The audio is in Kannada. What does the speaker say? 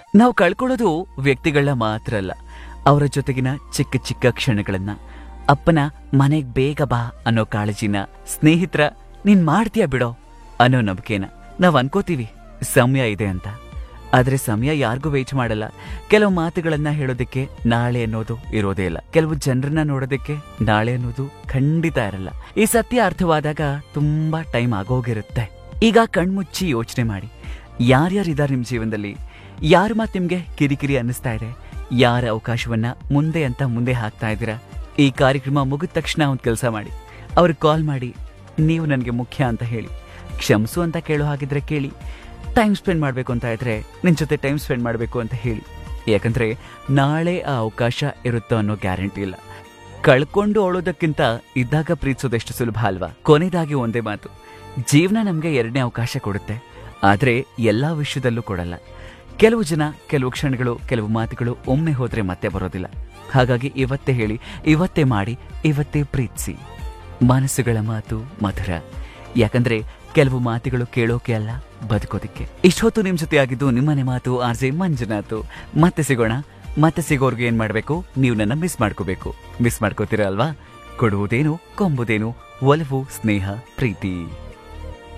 ನಾವು ಕಳ್ಕೊಳ್ಳೋದು ವ್ಯಕ್ತಿಗಳನ್ನ ಮಾತ್ರ ಅಲ್ಲ ಅವರ ಜೊತೆಗಿನ ಚಿಕ್ಕ ಚಿಕ್ಕ ಕ್ಷಣಗಳನ್ನ ಅಪ್ಪನ ಮನೆಗ್ ಬೇಗ ಬಾ ಅನ್ನೋ ಕಾಳಜಿನ ಸ್ನೇಹಿತರ ನೀನ್ ಮಾಡ್ತೀಯ ಬಿಡೋ ಅನ್ನೋ ನಂಬಿಕೆನ ನಾವ್ ಅನ್ಕೋತೀವಿ ಸಮಯ ಇದೆ ಅಂತ ಆದ್ರೆ ಸಮಯ ಯಾರಿಗೂ ವೇಟ್ ಮಾಡಲ್ಲ ಕೆಲವು ಮಾತುಗಳನ್ನ ಹೇಳೋದಕ್ಕೆ ನಾಳೆ ಅನ್ನೋದು ಇರೋದೇ ಇಲ್ಲ ಕೆಲವು ಜನರನ್ನ ನೋಡೋದಕ್ಕೆ ನಾಳೆ ಅನ್ನೋದು ಖಂಡಿತ ಇರಲ್ಲ ಈ ಸತ್ಯ ಅರ್ಥವಾದಾಗ ತುಂಬಾ ಟೈಮ್ ಆಗೋಗಿರುತ್ತೆ ಈಗ ಕಣ್ಮುಚ್ಚಿ ಯೋಚನೆ ಮಾಡಿ ಯಾರ್ಯಾರಿದ್ದಾರೆ ನಿಮ್ ಜೀವನದಲ್ಲಿ ಯಾರ ಮಾತು ನಿಮ್ಗೆ ಕಿರಿಕಿರಿ ಅನ್ನಿಸ್ತಾ ಇದೆ ಯಾರ ಅವಕಾಶವನ್ನ ಮುಂದೆ ಅಂತ ಮುಂದೆ ಹಾಕ್ತಾ ಇದ್ದೀರಾ ಈ ಕಾರ್ಯಕ್ರಮ ಮುಗಿದ ತಕ್ಷಣ ಒಂದು ಕೆಲಸ ಮಾಡಿ ಅವ್ರಿಗೆ ಕಾಲ್ ಮಾಡಿ ನೀವು ನನಗೆ ಮುಖ್ಯ ಅಂತ ಹೇಳಿ ಕ್ಷಮಿಸು ಅಂತ ಕೇಳೋ ಹಾಗಿದ್ರೆ ಕೇಳಿ ಟೈಮ್ ಸ್ಪೆಂಡ್ ಮಾಡಬೇಕು ಅಂತ ಇದ್ರೆ ನಿನ್ ಜೊತೆ ಟೈಮ್ ಸ್ಪೆಂಡ್ ಮಾಡಬೇಕು ಅಂತ ಹೇಳಿ ಯಾಕಂದ್ರೆ ನಾಳೆ ಆ ಅವಕಾಶ ಇರುತ್ತೋ ಅನ್ನೋ ಗ್ಯಾರಂಟಿ ಇಲ್ಲ ಕಳ್ಕೊಂಡು ಅಳೋದಕ್ಕಿಂತ ಇದ್ದಾಗ ಪ್ರೀತಿಸೋದೆಷ್ಟು ಸುಲಭ ಅಲ್ವಾ ಕೊನೆಯದಾಗಿ ಒಂದೇ ಮಾತು ಜೀವನ ನಮ್ಗೆ ಎರಡನೇ ಅವಕಾಶ ಕೊಡುತ್ತೆ ಆದ್ರೆ ಎಲ್ಲಾ ವಿಷಯದಲ್ಲೂ ಕೊಡಲ್ಲ ಕೆಲವು ಜನ ಕೆಲವು ಕ್ಷಣಗಳು ಕೆಲವು ಮಾತುಗಳು ಒಮ್ಮೆ ಹೋದ್ರೆ ಮತ್ತೆ ಬರೋದಿಲ್ಲ ಹಾಗಾಗಿ ಇವತ್ತೇ ಹೇಳಿ ಇವತ್ತೇ ಮಾಡಿ ಇವತ್ತೇ ಪ್ರೀತಿಸಿ ಮನಸ್ಸುಗಳ ಮಾತು ಮಧುರ ಯಾಕಂದ್ರೆ ಕೆಲವು ಮಾತುಗಳು ಕೇಳೋಕೆ ಅಲ್ಲ ಬದುಕೋದಿಕ್ಕೆ ಇಷ್ಟೊತ್ತು ನಿಮ್ ಜೊತೆ ಆಗಿದ್ದು ನಿಮ್ಮನೆ ಮಾತು ಆರ್ ಜೆ ಮಂಜುನಾಥು ಮತ್ತೆ ಸಿಗೋಣ ಮತ್ತೆ ಸಿಗೋರ್ಗೆ ಏನ್ ಮಾಡ್ಬೇಕು ನೀವು ನನ್ನ ಮಿಸ್ ಮಾಡ್ಕೋಬೇಕು ಮಿಸ್ ಮಾಡ್ಕೋತೀರಾ ಅಲ್ವಾ ಕೊಡುವುದೇನು ಕೊಂಬುದೇನು ಒಲವು ಸ್ನೇಹ ಪ್ರೀತಿ